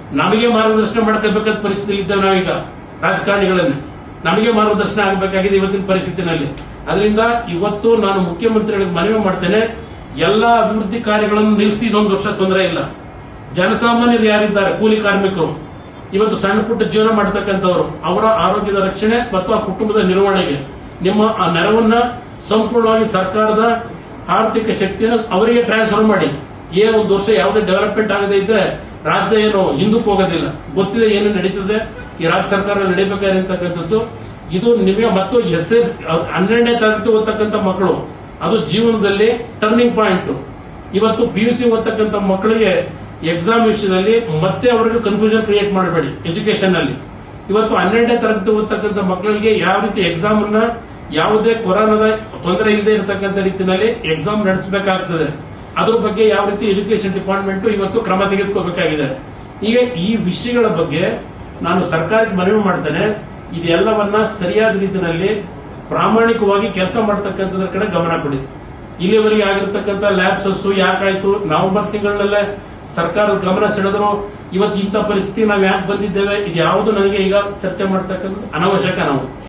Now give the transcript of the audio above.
ನಮಗೆ ಮಾರ್ಗದರ್ಶನ ಮಾಡ್ಕೋಬೇಕಾದ ಪರಿಸ್ಥಿತಿ ಇದ್ದೇವೆ ನಾವೀಗ ರಾಜಕಾರಣಿಗಳಲ್ಲಿ ನಮಗೆ ಮಾರ್ಗದರ್ಶನ ಆಗಬೇಕಾಗಿದೆ ಇವತ್ತಿನ ಪರಿಸ್ಥಿತಿನಲ್ಲಿ ಅದರಿಂದ ಇವತ್ತು ನಾನು ಮುಖ್ಯಮಂತ್ರಿಗಳಿಗೆ ಮನವಿ ಮಾಡ್ತೇನೆ ಎಲ್ಲಾ ಅಭಿವೃದ್ಧಿ ಕಾರ್ಯಗಳನ್ನು ನಿಲ್ಲಿಸಿ ಇದೊಂದು ವರ್ಷ ತೊಂದರೆ ಇಲ್ಲ ಜನಸಾಮಾನ್ಯರು ಯಾರಿದ್ದಾರೆ ಕೂಲಿ ಕಾರ್ಮಿಕರು ಇವತ್ತು ಸಣ್ಣ ಪುಟ್ಟ ಜೀವನ ಮಾಡತಕ್ಕಂಥವ್ರು ಅವರ ಆರೋಗ್ಯದ ರಕ್ಷಣೆ ಮತ್ತು ಆ ಕುಟುಂಬದ ನಿರ್ವಹಣೆಗೆ ನಿಮ್ಮ ಆ ನೆರವನ್ನ ಸಂಪೂರ್ಣವಾಗಿ ಸರ್ಕಾರದ ಆರ್ಥಿಕ ಶಕ್ತಿಯನ್ನು ಅವರಿಗೆ ಟ್ರಾನ್ಸ್ಫರ್ ಮಾಡಿ ಏ ಒಂದು ವರ್ಷ ಯಾವುದೇ ಡೆವಲಪ್ಮೆಂಟ್ ಆಗದೇ ಇದ್ರೆ ರಾಜ್ಯ ಏನು ಹಿಂದಕ್ಕೆ ಹೋಗೋದಿಲ್ಲ ಗೊತ್ತಿದೆ ಏನು ನಡೀತದೆ ಈ ರಾಜ್ಯ ಸರ್ಕಾರ ನಡೀಬೇಕಾಗಿರ್ತಕ್ಕಂಥದ್ದು ಇದು ನಿಮಗೆ ಮತ್ತು ಎಸ್ ಎಸ್ ಹನ್ನೆರಡನೇ ತರಗತಿ ಓದ್ತಕ್ಕಂಥ ಮಕ್ಕಳು ಅದು ಜೀವನದಲ್ಲಿ ಟರ್ನಿಂಗ್ ಪಾಯಿಂಟ್ ಇವತ್ತು ಪಿ ಯು ಸಿ ಓದ್ತಕ್ಕಂಥ ಮಕ್ಕಳಿಗೆ ಎಕ್ಸಾಮ್ ವಿಷಯದಲ್ಲಿ ಮತ್ತೆ ಅವರಿಗೆ ಕನ್ಫ್ಯೂಷನ್ ಕ್ರಿಯೇಟ್ ಮಾಡಬೇಡಿ ಎಜುಕೇಶನ್ ಅಲ್ಲಿ ಇವತ್ತು ಹನ್ನೆರಡನೇ ತರಗತಿ ಓದ್ತಕ್ಕಂಥ ಮಕ್ಕಳಿಗೆ ಯಾವ ರೀತಿ ಎಕ್ಸಾಮ್ ಅನ್ನ ಯಾವುದೇ ಕೊರೋನಾದ ತೊಂದರೆ ಇಲ್ಲದೆ ಇರತಕ್ಕಂಥ ರೀತಿಯಲ್ಲಿ ಎಕ್ಸಾಮ್ ನಡೆಸಬೇಕಾಗ್ತದೆ ಅದ್ರ ಬಗ್ಗೆ ಯಾವ ರೀತಿ ಎಜುಕೇಶನ್ ಡಿಪಾರ್ಟ್ಮೆಂಟ್ ಇವತ್ತು ಕ್ರಮ ತೆಗೆದುಕೋಬೇಕಾಗಿದೆ ಈಗ ಈ ವಿಷಯಗಳ ಬಗ್ಗೆ ನಾನು ಸರ್ಕಾರಕ್ಕೆ ಮನವಿ ಮಾಡ್ತೇನೆ ಇದೆಲ್ಲವನ್ನ ಸರಿಯಾದ ರೀತಿಯಲ್ಲಿ ಪ್ರಾಮಾಣಿಕವಾಗಿ ಕೆಲಸ ಮಾಡ್ತಕ್ಕಂಥದ್ರ ಕಡೆ ಗಮನ ಕೊಡಿ ಇಲ್ಲಿವರೆಗೆ ಆಗಿರ್ತಕ್ಕಂಥ ಲ್ಯಾಬ್ಸಸ್ ಯಾಕಾಯ್ತು ನವೆಂಬರ್ ತಿಂಗಳಲ್ಲೇ ಸರ್ಕಾರದ ಗಮನ ಸೆಳೆದ್ರು ಇವತ್ತು ಇಂಥ ಪರಿಸ್ಥಿತಿ ನಾವು ಯಾಕೆ ಬಂದಿದ್ದೇವೆ ಇದು ಯಾವುದು ನನಗೆ ಈಗ ಚರ್ಚೆ ಮಾಡ್ತಕ್ಕಂಥದ್ದು ಅನವಶ್ಯಕ ನಾವು